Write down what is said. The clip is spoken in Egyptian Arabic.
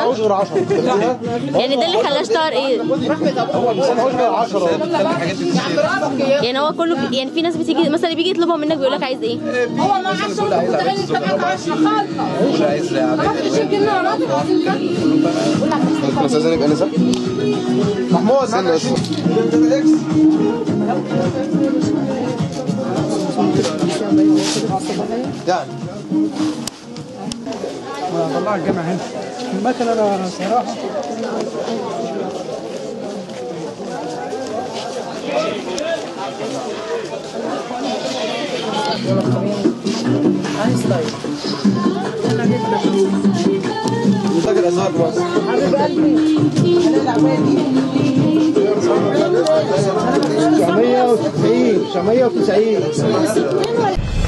معهوش غير 10 يعني ده اللي خلاه اشتهر ايه هو مش معهوش غير 10 يعني هو كله بي... يعني في ناس بتيجي مثلا بيجي يطلبها منك بيقول لك عايز ايه هو ما عادش مستغل يتابعك 10 خالص طلبت شيء جنيه راتب ممكن استاذن يبقى نسا محمود استنى بس يعني طلع الجامعة هنا المكنة أنا صراحة فاكر اسماء مصر تسعمية وتسعين تسعمية وتسعين